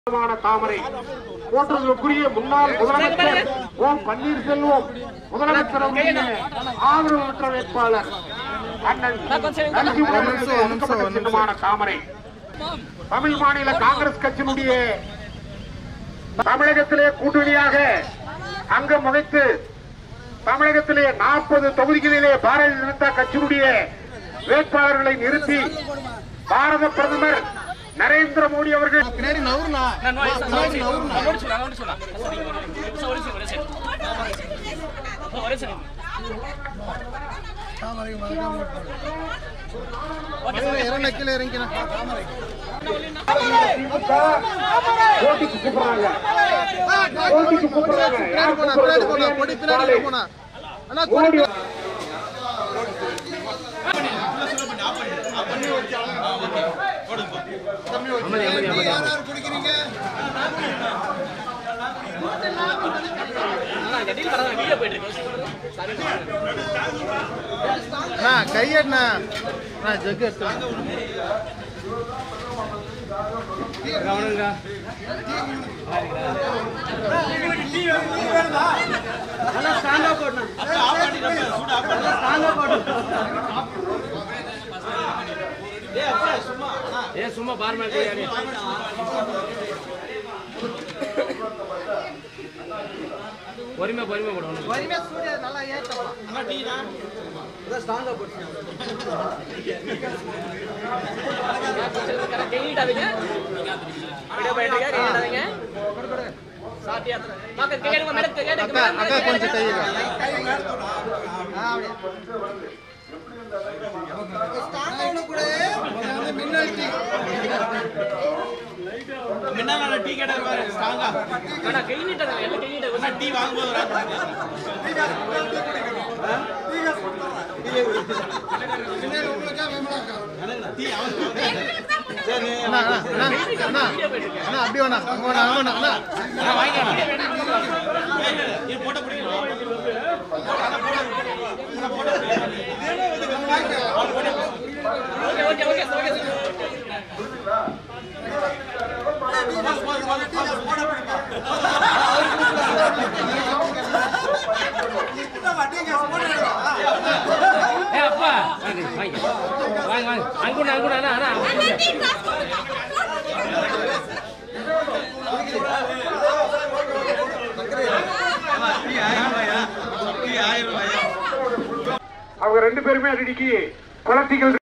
மான தாமரை போற்றுதலுக்குரிய முன்னாள் முதலமைச்சர் ஓ பன்னீர்செல்வம் முதலமைச்சர் அவர்களுடைய ஆதரவு பெற்ற வேட்பாளர் அண்ணன் நரசிம்மன் அவர்களுடைய ஒதுக்கப்பட்ட சின்னமான தாமரை தமிழ் மாநில காங்கிரஸ் கட்சியினுடைய தமிழகத்திலே கூட்டணியாக அங்கம் வகித்து தமிழகத்திலே நாற்பது தொகுதிகளிலே பாரதிய ஜனதா கட்சியினுடைய வேட்பாளர்களை நிறுத்தி பாரத பிரதமர் நரேந்திர மோடி அவர்கள் பின்னாடி நவுருண்ணா பின்னாடி நவுருண்ணா தாமரை மறக்காம இறங்க கீழே இறங்கினா போட்டிக்கு கூப்பிடுறாங்க போட்டிக்கு கூப்பிடுறாங்க பின்னாடி போனா பின்னாடி போனா பொடி பின்னாடி போனா அண்ணா ஓடி கொடி வா. யார் குடிக்கிறீங்க அண்ணா கையண்ணா அண்ணா ஜக்கு எடுத்து ஏ சும்மா பார் மேல போய் யாரு பொறுமை பொறுமை போடணும் அக்கா அக்கா கொஞ்சம் கையில டீ கேட்டாரு பாரு ஸ்ட்ராங்கா கை நீட்டாங்க எல்லாம் கை நீட்டாங்க டீ வாங்கும்போது டீ சரி அண்ணா அண்ணா அண்ணா அண்ணா அண்ணா அப்படி வேணா அங்க வேணா அங்க வேணா அண்ணா வாங்கிக்கலாம் இது போட்ட பிடிக்கணும் ஓகே ஓகே ஓகே ஓகே ஏ அப்பா வாங்க வாங்க வாங்க வாங்க அங்குண்ணா அங்குண்ணா அண்ணா அண்ணா அவங்க ரெண்டு பேருமே அடிக்கி குளத்திகள்